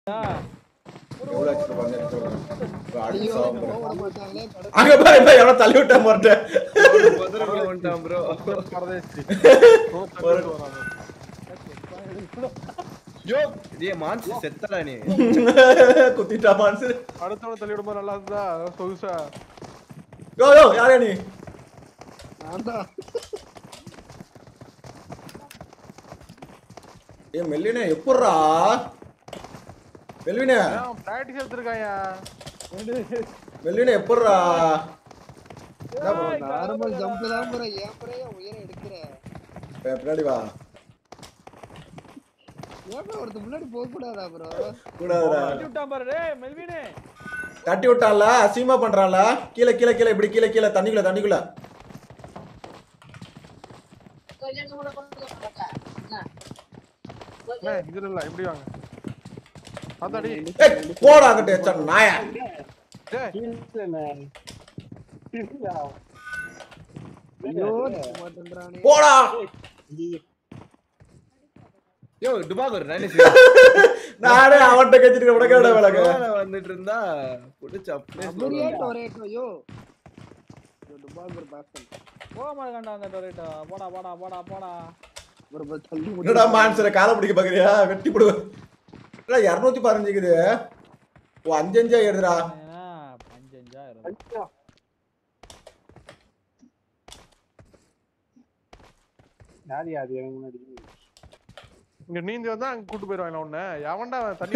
எவ்வளவு வச்சிருக்க வந்து எடுத்து விடுறேன். இப்ப அடுத்து ஐயோ சாவ போக போறேன். விட மாட்டாங்களே கடை அங்க பாரு இப்ப எவ்வளவு தள்ளி விட்டா மாட்டேன் பத்திரமா வந்துட்டான் ப்ரோ பரதேசி யோ டேய் மான்ஸ் செத்தடா நீ குத்திட்டா மான்சு அடுத்தவன தள்ளி விடும்போது நல்லா இருந்தா சொகுசா யோ யோ யாரே நீ நான் தான் ஏ மெல்லினே எப்பட்றா மெல்வினே பிராக்டிஸ் எடுத்திருக்காயா மெல்வினே எப்பட்றா நார்மல் ஜம்ப் தான் ப்ரோ ஏன் ப்ரோ உயரம் எடுக்கிற ஏய், பின்னாடி வா ஏன் ப்ரோ ஒருத்தர் முன்னாடி போக கூடாதா ப்ரோ கூடாதுடா விட்டான் பாரு டேய் மெல்வினே தட்டி விட்டான்ல அசிங்கமா பண்றான்ல கீழே கீழே கீழே இப்படி கீழே கீழே தண்ணிக்குள்ள தண்ணிக்குள்ள அண்ணே, இதுல இல்ல இப்படி வாங்க அதாடி ஏய் போடா அங்கிட்டு எச்சா நாயா டேய் ஐயோ நிக்க மாட்டேன்றானே போடா யோ டுபாகர் நானே நானே அவன்கிட்ட கத்திட்டு உனக்கு விட விளக்கு வந்துட்டு இருந்தா புடிச்ச அப்படியே அப்படியே டொரேட்டோ யோ டுபாகர் பாஸ்டன் போக மாட்டேங்கடா அந்த டொரேட்டோ போடா போடா போடா போடா ஒரு பஸ் தள்ளி என்னடா மான்சரை காலை பிடிக்க பாக்குறியா வெட்டி போடுவேன் இரநூத்தி பதினஞ்சுக்குது ஓ அஞ்சு அஞ்சா ஏறுதுடா ஏன்னா அஞ்சு அஞ்சாயிரம் இங்க நீந்தி வந்தா அங்க கூட்டு போயிருவாங்க உன்ன எவன்டா அவன் தண்ணி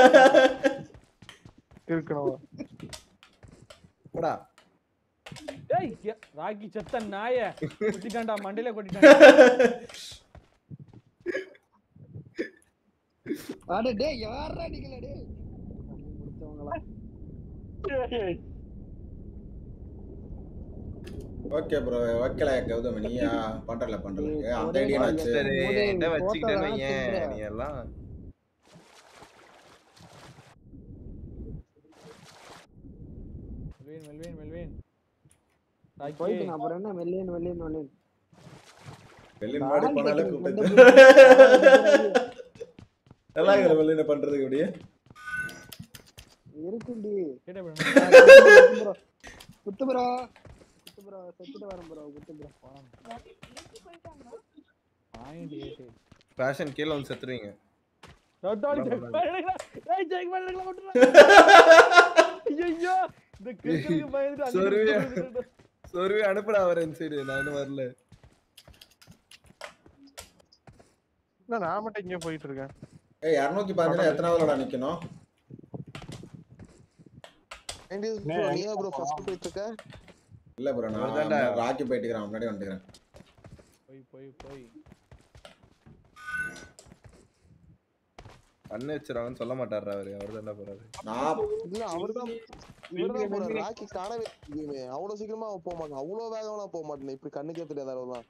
இருக்கணும் போடா டேய் ஏ- ராக்கி செத்த நாய கொட்டிட்டான்டா மண்டையில கொட்டிட்டான் அட டேய் யாரா நீங்களா டேய் தண்ணி முடிச்சவங்களா ஓகே ப்ரோ ஓகேல கௌதம் நீயா பண்றல பண்றல ஏய், அந்த ஐடியா ஆச்சு சரி முதல்ல என்ன photo வச்சுக்கிட்டேன்னு தான் வையேன் சொல்றேன். நீ எல்லாம் மெல்வின் மெல்வின் மெல்வின் ராக்கி போயிட்டு நான் அப்புறம் என்ன வெள்ளையன் வெள்ளையன் வெள்ளையன் வெள்ளின் மாடி நான் பண்ணாலே கேக்குறேன், கூப்பிட்டு மண்டை நல்லா இருக்கிற வெள்ளின பண்றதுக்கு அப்படியே இருக்குண்டி கிட்ட போய் குத்து ப்ரோ குத்து ப்ரோ செத்துட்டு வரேன் ப்ரோ குத்து ப்ரோ பாயிண்ட் எயிட் ஃபேஷன் கீழ வந்து செத்துருவீங்க ரத்தாடி செக் பண்ணிடுங்க ஏய் செக் பண்ணிடுங்க விட்டுறா ஐயோ இந்த கிறுக்கு பயந்துட்டு அங்க சொருவியா? இருந்து சொருவி அனுப்புடா அவர் இந்த சைடு நான் இன்னும் வரல இல்ல நான் மட்டும் இங்கே போயிட்டு இருக்கேன் ஏய் இரநூத்தி பதினஞ்சு எத்தனாவதுலடா நிக்கணும் நீயா ப்ரோ ஃபர்ஸ்ட் போயிட்டு இருக்க இல்ல ப்ரோ நான் அவர்தான்டா. ராக்கி போயிட்டுக்கிறேன் முன்னாடி வந்துக்கிறேன் போய் போய் போய் கண்ணு வச்சிருவாங்கன்னு சொல்ல மாட்டாரு அவரு அவர் தானே போறாரு நான் இல்ல அவர்தான் இவர்தான் போறாரு ராக்கி காணவே இல்லையே அவ்வளவு சீக்கிரமா அவன் போக மாட்டான் அவ்வளவு வேகம்லாம் போக மாட்டேன் இப்படி கண்ணுக்கே தெரியாத அளவுலாம்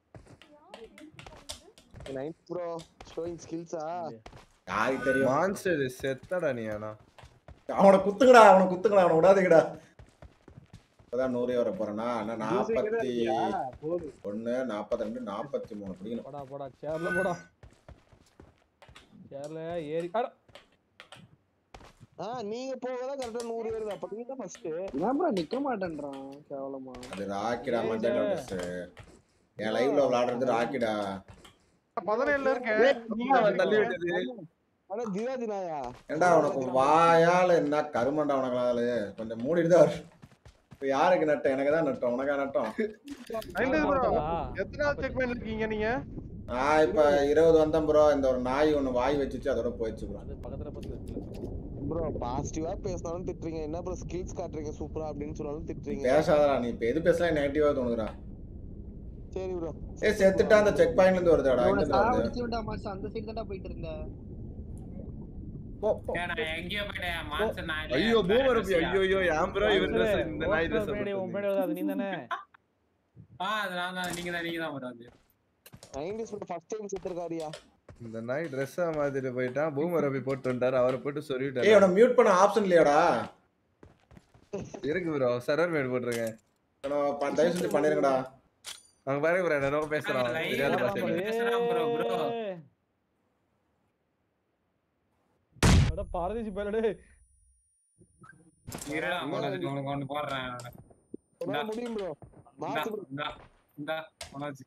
நைட் ப்ரோ ஷோயிங் ஸ்கில்ஸா யாருக்கு தெரியும் மான்ஸ்டர் செத்தடா நீ ஆனா அவனை குத்துங்கடா அவனை குத்துங்கடா அவனை விடாதீங்கடா இப்பதான் நூறே வர போறேன்னா அண்ணா நாற்பத்தி ஒண்ணு நாற்பத்தி ரெண்டு நாற்பத்தி மூணு பிடிக்கணும் போடா போடா சேர்ல போடா சேர்ல ஏறி அட ஆ நீங்க போகதான் கரெக்டா நூறு பேர் அப்ப நீங்க தான் ஃபர்ஸ்ட் ஏன் ப்ரோ நிக்க மாட்டேன்றான் கேவலமா அது ராக்கிடா மஞ்சள் ட்ரெஸ் என் லைவ்ல விளையாடுறது ராக்கிடா பதினேழுல இருக்கேன் நீங்க அவன் தள்ளி விட்டது ஆனா திவாதி நாயா ஏண்டா உனக்கு வாயால என்ன கருமண்டா உனக்கு கொஞ்சம் மூடிட்டு தான் வரும். இப்ப யாருக்கு நட்டம் எனக்கு தான் நட்டம் உனக்கா நட்டம் ஐந்து ப்ரோ போடா. எத்தனாவது செக் பண்ணி இருக்கீங்க நீங்க நான் இப்ப இருபது வந்தேன் ப்ரோ இந்த ஒரு நாய் ஒண்ணு வாய் வச்சுச்சு அதோட போயிடுச்சு ப்ரோ அது பக்கத்துல பக்கத்துல ப்ரோ பாசிட்டிவா பேசினாலும் திட்டுறீங்க என்ன ப்ரோ ஸ்கில்ஸ் காட்டுறீங்க சூப்பரா அப்படின்னு சொன்னாலும் திட்டுறீங்க பேசாதடா நீ இப்ப எது பேசலாம் நெகட்டிவா தோணுதுடா சரி ப்ரோ ஏய் செத்துட்டா அந்த செக் பாயிண்ட்ல இருந்து வருதாடா இவனை எங்க இருந்து வருது சாவடிச்சு விட்டா மாஸ்டர் அந்த சைடு தான்டா போயிட்டு இருந்தேன் போ, போ. எங்கேயோ போயிட்டேன் மான்சர் நான் இல்ல. ஐயோ பூமர் அப்படி ஐயோ ஐயோ ஏன் ப்ரோ இவர் மான்சரே, ட்ரெஸ் இந்த நாய் ஓட்டுற பின்னாடி உன் ட்ரெஸ் பின்னாடி வருது, அது நீ தானே ஆ அது நான் தான் நீங்க தான் நீங்க தான் வராது நைன்டிஸ் ஃபர்ஸ்ட் டைம் செத்துருக்காரியா இந்த நாய் ட்ரெஸ் மாத்திட்டு போயிட்டான் பூமர் அப்படி போட்டு வந்துட்டாரு அவரை போட்டு ஏய் சொல்லிவிட்டாரு அவனை மியூட் பண்ண ஆப்ஷன் இல்லையாடா இருக்கு ப்ரோ சர்வர் மேட் போட்டிருக்கேன் அவனை ப- தயவு செஞ்சு பண்ணிருங்கடா அவங்க பாருங்க ப்ரோ என்ன பேசுறான் ஆமா, live தெரியாத ல பாஷையில பேசுறான் bro, bro. ஏய். அட பாரதேசி பயலடே இருடா, மனோஜ், உனக்கு ஒண்ணு போடுறேன் உன்னால முடியும் ப்ரோ இந்தா, மாத்து bro. இந்தா, இந்தா, மனோஜ்.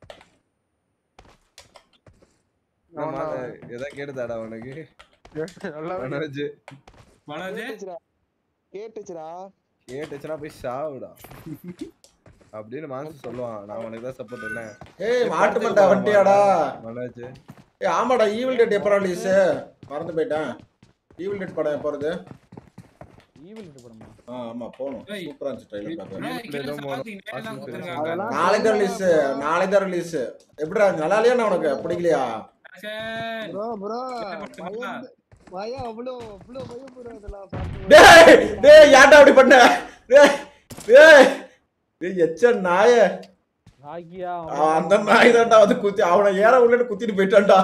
நான் மா- எதா கேட்டுதாடா உனக்கு நல்லா மனோஜ் மனோஜ், கேட்டுச்சுடா கேட்டுச்சுடா கேட்டுச்சுன்னா போய் சாவுடா அப்படின்னு மாசு சொல்லுவான் நான் உனக்கு தான் சப்போர்ட் என்ன ஏய் மாட்டு மண்டா வண்டியாடா மனோஜ் ஏய் ஆமாடா ஈவில் டேட் எப்போ ரிலீஸ் மறந்து போயிட்டேன் ஈவில் டேட் படம் எப்போ வருது ஈவில் படமா ஆ ஆமா போகணும் ஏய். சூப்பரா இருந்துச்சு ட்ரைலர் பார்க்க bro, கீழே ஏதோ மோன- சாப்பாட்டுக்கு நேரா வாசல் கொடுத்துருக்காங்க. அதெல்லாம் நாளைக்கு தான் ரிலீஸ் நாளைக்கு தான் ரிலீஸ் எப்படிடா நல்லா இல்லையா உனக்கு பிடிக்கலையா சரி. ப்ரோ ப்ரோ என்ன பண்ணுறா? பயம் அவ்வளோ அவ்வளோ பயம் ப்ரோ இதெல்லாம் பார்த்து டேய் டேய் ஏன்டா அப்படி பண்ண டேய் டேய் டேய் எச்ச நாய ராக்கியா அவன் அந்த நாய் தான்டா வந்து குத்தி அவனை ஏற உள்ளே குத்திட்டு போயிட்டான்டா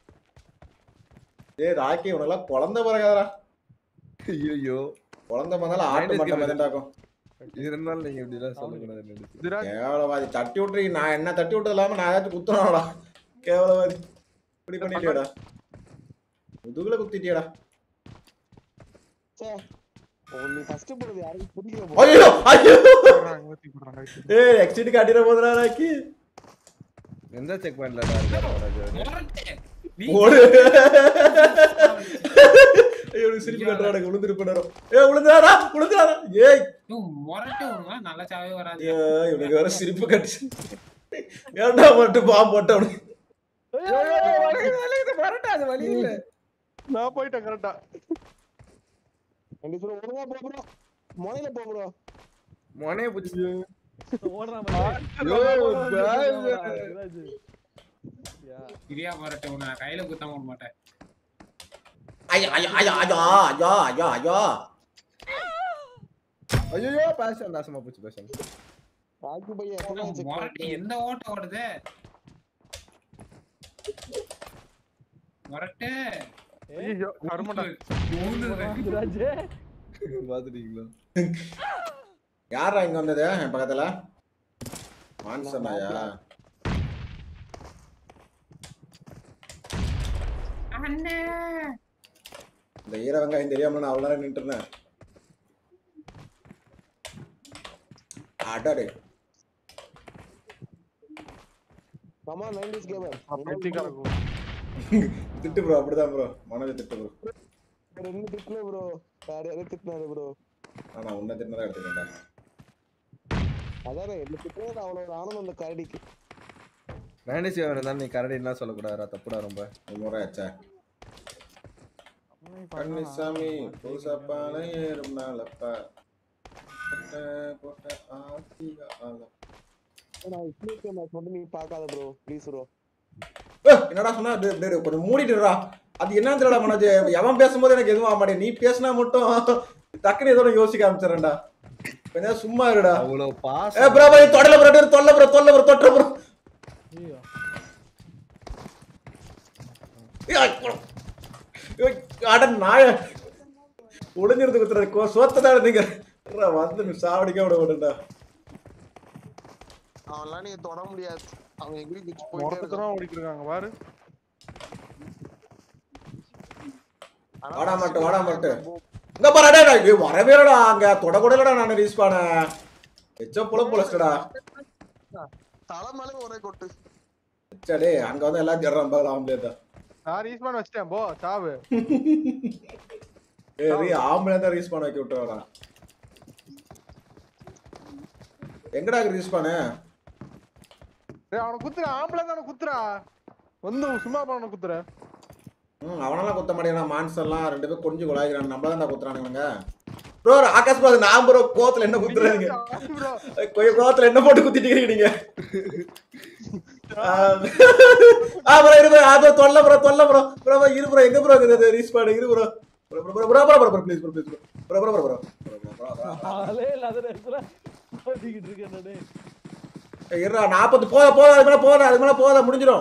டேய் ராக்கி உனக்கெல்லாம் குழந்தை பிறகாதடா ஐயோ குழந்தை பிறந்தாலும் ஆட்டு Nineties மட்டம் kid. மதண்டாக்கும் இருந்தாலும் நீங்க இப்படி எல்லாம் சொல்லக்கூடாது நினைச்சு திராஜ் கேவலவாதி தட்டி விட்டுறீங்க நான் என்ன தட்டி விட்டது இல்லாம நான் ஏதாச்சும் குத்துனாடா கேவலவாதி இப்படி பண்ணிட்டியாடா முதுகுல குத்திட்டியாடா சே நீ ஃபர்ஸ்ட் போடுறது யாருக்கும் பிடிக்கல bro. ஐயோ ஐயோ போடுறாங்க, ஊத்தி போடுறாங்க, ஊத்தி. ஏய் எக்ஸிட் காட்டிட போதுடா ராக்கி எந்த செக் பாயிண்ட்ல இருக்காரு மனோஜ் அவரு? முரட்டு. நீ ஓடு ஐயோ எனக்கு சிரிப்பு கட்டுறாடா விழுந்துட்டு போனாரும் ஏ விழுந்தாரா விழுந்தாரா ஏய் ஐயோ, முரட்டு உனக்கு நல்லா சாவே வராது ஐயோ, இவனுக்கு வேற சிரிப்பு கட்டுச்சு ஏன்டா மட்டும் பாம்பு போட்டவனு நான் போயிட்டேன் கரெக்டா ரெண்டு பேரும் ஒழுங்கா போ ப்ரோ முனையில போ ப்ரோ மொனைய புடிச்சு ஓடுறான் ஐயோ, bad. இரியா முரட்டு உன்னை நான் கையில குத்தாம விட மாட்டேன் ஐயா ஐயா ஐயா ஐயா ஐயா ஐயா ஐயா ஐயோ பேஷன் நாசமா போச்சு பேஷன் ராக்கி பையன் எப்பவுமே செக் முரட்டு எந்த ஓட்டம் ஓடுது முரட்டு ஐயோ கருமண்டா ஊந்துது. ராஜே பாத்துட்டீங்களா யாரா இங்க வந்தது என் பக்கத்துல மான்சன் ஐயா அண்ணே இந்த ஈர வெங்காயம் தெரியாம நான் அவ்வளோ நேரம் நின்றுட்டு இருந்தேன் அடாடே கமா 90s கேமர் பைத்தியக்காரன் திட்டு ப்ரோ அப்படிதான் ப்ரோ மனது திட்டு ப்ரோ ரெண்டு திட்டுல ப்ரோ வேற யாரும் திட்டினாரு ப்ரோ ஆனா உன்னை திட்டினதான் எடுத்துக்கிட்டேன் அதானே ரெண்டு திட்டுல அவ்வளோ ஒரு ஆனந்தம் அந்த கரடிக்கு மேனேஜ் இருந்தாலும் நீ கரடின்லாம் சொல்லக்கூடாதுடா தப்புடா ரொம்ப முறை ஆச்சா கண்ணிசாமி பூசப்பான ஏறும் நாளப்பா போட்ட போட்ட ஆத்திக ஆளப்பா. நான் ஸ்னீக் மேட்ச் மட்டும் நீ பார்க்காத ப்ரோ ப்ளீஸ் ப்ரோ ஏய், என்னடா சொன்னா டேய், டேய், டேய், கொஞ்சம் மூடிட்டுடா அது என்னன்னு தெரியல மனோஜ் எவன் பேசும்போது எனக்கு எதுவும் ஆக மாட்டேன் நீ பேசினா மட்டும் டக்குனு ஏதோ ஒண்ணு யோசிக்க ஆரம்பிச்சிடறேன்டா கொஞ்சம் சும்மா இருடா அவ்வளவு ஏ பாசம் ப்ரோ பாய் தொடல ப்ரோ தொல்ல ப்ரோ தொல்ல ப்ரோ தொட்ட ப்ரோ ஐயோ அட நாய ஒளிஞ்சிருந்து குத்துறது கோ சோத்ததான் நீங்க வந்து நீ சாவடிக்க விட மாட்டேன்டா அவன்லாம் நீ தொட முடியாது அவன் எங்கேயும் குச்சி போயிட்டே முரட்டுக்கு இருக்கான் தான் ஓடிக்கிறாங்க பாரு ஆனா வாடா மாட்டு, வாடா மாட்டு. போ- இங்க பாருடா டேய் வரவே இல்லடா அங்க தொட கூட இல்லடா நான் ரீஸ் பண்ண எச்ச புல புலஸ்டடா தலை மேல ஒரே கொட்டு சரி அங்க வந்து எல்லாம் தேடுறான் பாரு ஆம்பளே தான் நான் ரீஸ்பான் வச்சிட்டேன் போ சாவு ஏய் ரீ ஆம்பளே தான் ரீஸ் பண்ண வைக்க விட்டுறான் எங்கடா ரீஸ் பண்ண டேய் அவனை குத்துறா ஆம்பளை தானே குத்துறா வந்து சும்மா பண்ண குத்துற ம் அவனெல்லாம் குத்த மாட்டேங்கிறான் மான்சர்லாம் ரெண்டு பேரும் கொஞ்சம் குழாய்க்கிறான் நம்மள தான் குத்துறானுங்க ப்ரோ ஆகாஷ் ப்ரோ நான் ப்ரோ கோத்துல என்ன குத்துறாங்க bro. கொஞ்சம் கோத்துல என்ன போட்டு குத்திட்டீங்க நீங்க ஆ ப்ரோ இரு ப்ரோ அது தொல்ல ப்ரோ தொல்ல ப்ரோ ப்ரோ ப்ரோ இரு ப்ரோ எங்க ப்ரோ இருக்குது ரீஸ்பாட் இரு bro bro bro bro bro bro bro please bro please bro bro bro bro bro ஆளே இல்லாத நேரத்துல ஓடிக்கிட்டு இருக்கேன் நானு இருடா நாற்பது போத போத அது மேல போத அது மேல போத முடிஞ்சிடும்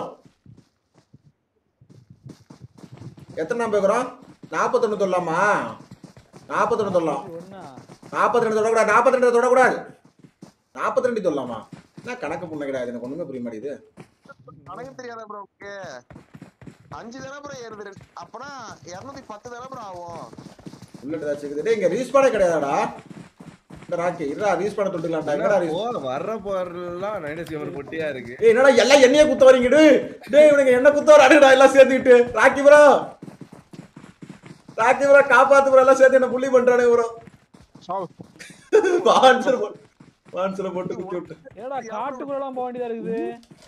எத்தனை நம்ம இருக்கிறோம் நாற்பத்தொன்னு சொல்லலாமா நாற்பத்தொன்னு சொல்லலாம் ஒண்ணா நாற்பத்தி ரெண்டு தொடக்கூடாது நாற்பத்தி ரெண்டு தொடக்கூடாது நாற்பத்தி ரெண்டு சொல்லலாமா என்ன கணக்கு பண்ண கிடையாது எனக்கு ஒண்ணுமே புரிய மாட்டேங்குது எனக்கு தெரியாத ப்ரோ அஞ்சு தடவை அப்புறம் ஏறுது அப்பனா இருநூத்தி பத்து தடவை அப்புறம் ஆகும் புல்லட் ஏதாச்சும் இருக்குது டேய் இங்க ரீஸ்பானே கிடையாதாடா இந்த ராக்கி இருடா ரீஸ்பான தொட்டுக்கலாம்டா எங்கடா ரீஸ் போ வர்ற போறலாம் நைன்டீஸ் கேமர் பொட்டியா இருக்கு ஏய் என்னடா எல்லாம் என்னையே குத்த வரீங்க டேய் டேய் இவனுங்க என்ன குத்த வரானுடா எல்லாம் சேர்த்துக்கிட்டு ராக்கி ப்ரோ ராக்கி ப்ரோ காப்பாத்து ப்ரோ எல்லாம் சேர்த்து என்ன புள்ளி பண்றானே ப்ரோ சாவு வான்சர் போட்டு வான்சர் போட்டு குத்தி விட்டு ஏடா காட்டுக்குள்ள எல்லாம் போக வேண்டியதா இருக்குது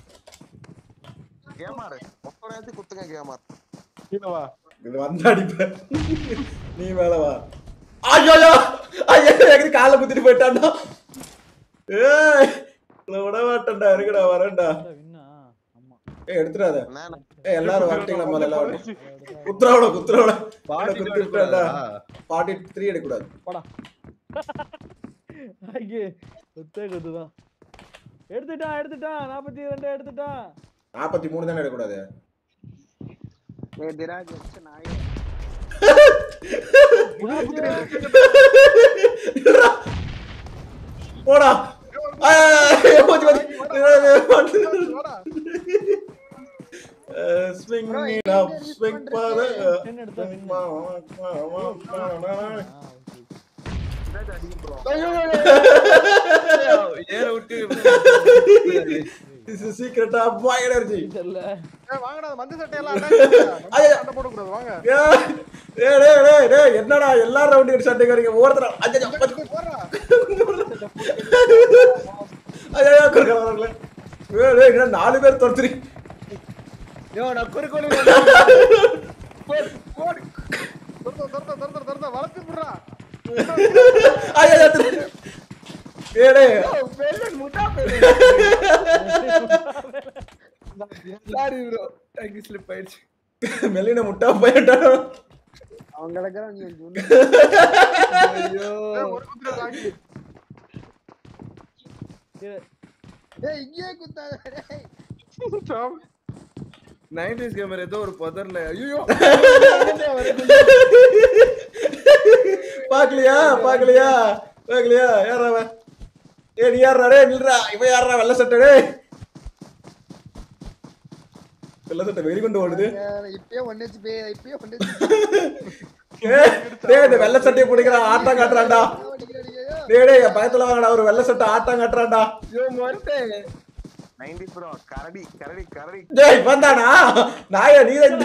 கேமாரு மொத்த நேரத்துக்கு குத்துங்க கேமார் கீழே வா இது வந்து அடிப்ப நீ மேல வா ஐயோ ஐயோ எங்க கால குத்திட்டு போயிட்டான்டா ஏய் இவ்வளவு விட மாட்டேன்டா இருக்குடா வரேன்டா வின்னா ஆமா ஏய் எடுத்துடாத நான் ஏய் எல்லாரும் வரட்டீங்களா முதல்ல வரட்டும் குத்துறவட குத்துறவட பாட்டி குத்தி விட்டான்டா எடுக்கக்கூடாதா? பாட்டி த்ரீ எடுக்கக்கூடாது போடா ஐயே ஒத்தே குத்துதான் எடுத்துட்டான் எடுத்துட்டான் நாற்பத்தி ரெண்டு எடுத்துட்டான் நாற்பத்தி மூணு தானே எடுக்கக்கூடாது போடா ஐயோ, போச்சு, போச்சு. வாடா. Uh, swing it up, swing father. என்ன எடுத்தா win? ஏற விட்டு This is secret of my energy. தெரியல ஏய், வாங்கடா அந்த மஞ்சள் சட்டையெல்லாம் attack பண்ணுங்க. நம்ம ஐயா. சண்டை போடக்கூடாது வாங்க ஏய், டேய், டேய், டேய், டேய், என்னடா எல்லாரும் ரவுண்டு சண்டைக்கு வரீங்க ஒருத்தர ஐயோ ஐயோ, போடுறா ஐயோ குறுக்க வரல ஏய் டேய் என்ன நாலு பேர் துரத்துறீ யோ நான் குறுக்கோளி துரத்த துரத்த துரத்த துரத்த வளர்த்து விடுறா ஐயோ ஐயோ, ஏய் டேய் சாரி ப்ரோ டாங்கி ஸ்லிப் ஆயிடுச்சு மெல்லின முட்டா போயிட்டானோ ஐயோ ஏய், ஒரு குத்துற தாக்கி சாவு. நைன்டிஸ் கேமர் ஏதோ ஒரு புதர்ல ஐயோ பாக்கலையா பாக்கலையா பாக்கலையா யாரா அவன் ஏய் நீ யாரா டேய் நில்றா இவன் யாரா வெள்ளை சட்டை டேய் வெள்ளை சட்டை வெறிகுண்டு ஓடுது இப்பயே ஒன்னு பே இப்பயே ஒன்னு ஏய், டேய் இந்த வெள்ளை சட்டையை பிடிக்கிறான் ஆட்டம் காட்டுறான்டா டேய் டேய் என் பயத்துல வாங்கடா ஒரு வெள்ளை சட்டை ஆட்டம் காட்டுறான்டா ஐயோ மொட்டை நைன்டி ப்ரோ கரடி கரடி கரடி டேய் வந்தானா நாயா நீ தான்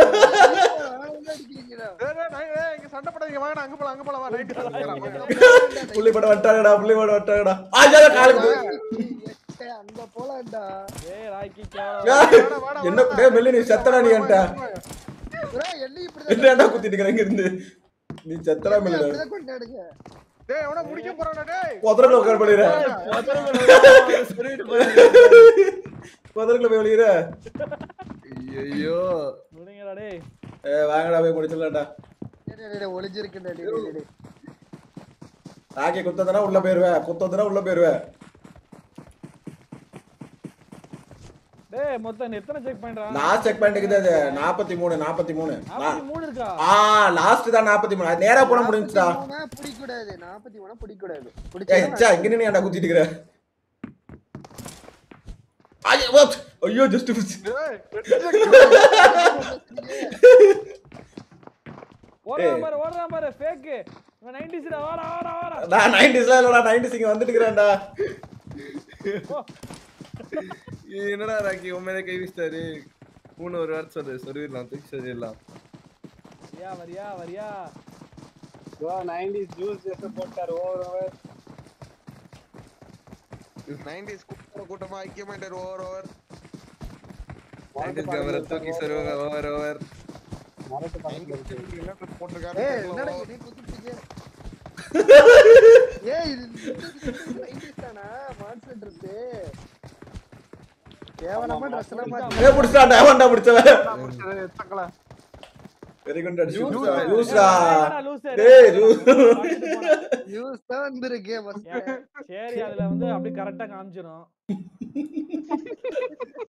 ஏய், ஏய், நான் ஏய், இங்க சண்டை போடாதீங்க வாங்கடா அங்க போலாம் அங்க போலாம் வா நைட்டு வாங்க புள்ளி படம் வந்துட்டாங்கடா புள்ளி படம் வந்துட்டாங்கடா ஐயா காலுக்கு அங்க போலாம்டா ஏய் ராக்கி ஏய், என்ன டேய் மெல்லி நீ செத்தடா நீ என்கிட்ட bro, என்னையும் இப்படிதான் என்னடா குத்திட்டு இருக்கிற இங்க இருந்து நீ செத்தடா மெல்லி அப்படிதான் கொண்டாடுங்க டேய் அவன முடிக்க போறானே டேய் குதிரைக்குள்ள உட்கார பண்ணிடுறேன் சொல்லிட்டு குதிரைக்குள்ள போய் வெளியிற ஐயோ முடிங்கடா டேய் ஏ வாங்கடா போய் முடிச்சிடலாம்டா டேய், டேய், டேய், ஒளிஞ்சிருக்குடா டேய், டேய், டேய். ராக்கி குத்ததுனா உள்ள போயிருவேன் குத்ததுனா உள்ள போயிருவேன் டேய் மொத்தம் எத்தனை செக் பண்றான் லாஸ்ட் செக் பண்ணிட்டு அது நாற்பத்தி மூணு நாற்பத்தி மூணு நாற்பத்தி மூணு இருக்கா ஆ லாஸ்ட் தான் நாற்பத்தி மூணு அது நேரா போன முடிஞ்சுடா நாற்பத்தி மூணா பிடிக்கூடாது நாற்பத்தி மூணா பிடிக்கூடாது ஏய் பிடிச்சா ச்சே, இங்க நின்னு ஏன்டா குத்திட்டு இருக்கிற ஐயோ ஓப். ஐயோ ஜஸ்ட் மிஸ் டேய் ஓடுறான் பாரு ஓடுறான் பாரு ஃபேக் இவன் 90s டா வாடா வாடா வாடா நான் நைன்டிஸ்ல இல்லடா நைன்டிஸ் இங்க வந்துட்டு இருக்கிறேன்டா என்னடா ராக்கி உண்மையிலே கை வீசிட்டாரு மூணு ஒரு வாரம் சொல்லு சொல்லிடலாம் தூக்கி சொல்லிடலாம் வரியா வரியா வரியா நைன்டிஸ் கூட்டமா ஐக்கியமாயிட்டார் ஓவர் ஓவர் நைன்டிஸ் கேமரா தூக்கி சொல்லுவாங்க ஓவர் ஓவர் என்ன போட்டிருக்காரு ஏய் என்னடா என்னை குத்திட்டீங்க ஏய் இது நைன்டிஸ் தானா மான்சன் ட்ரெஸ் கேவலமா ட்ரெஸ் எல்லாம் மாத்தி ஏ புடிச்சா டேவன்டா புடிச்சவன் தக்கல வெரி குட் அடிச்சு Juice ஜூஸ்டா ஆ. ஜூஸ்டா என்னடா லூசு டேய், juice. யூஸ் தான் வந்திருக்கு first. சரி அதுல வந்து அப்படியே கரெக்டா காமிச்சிரும்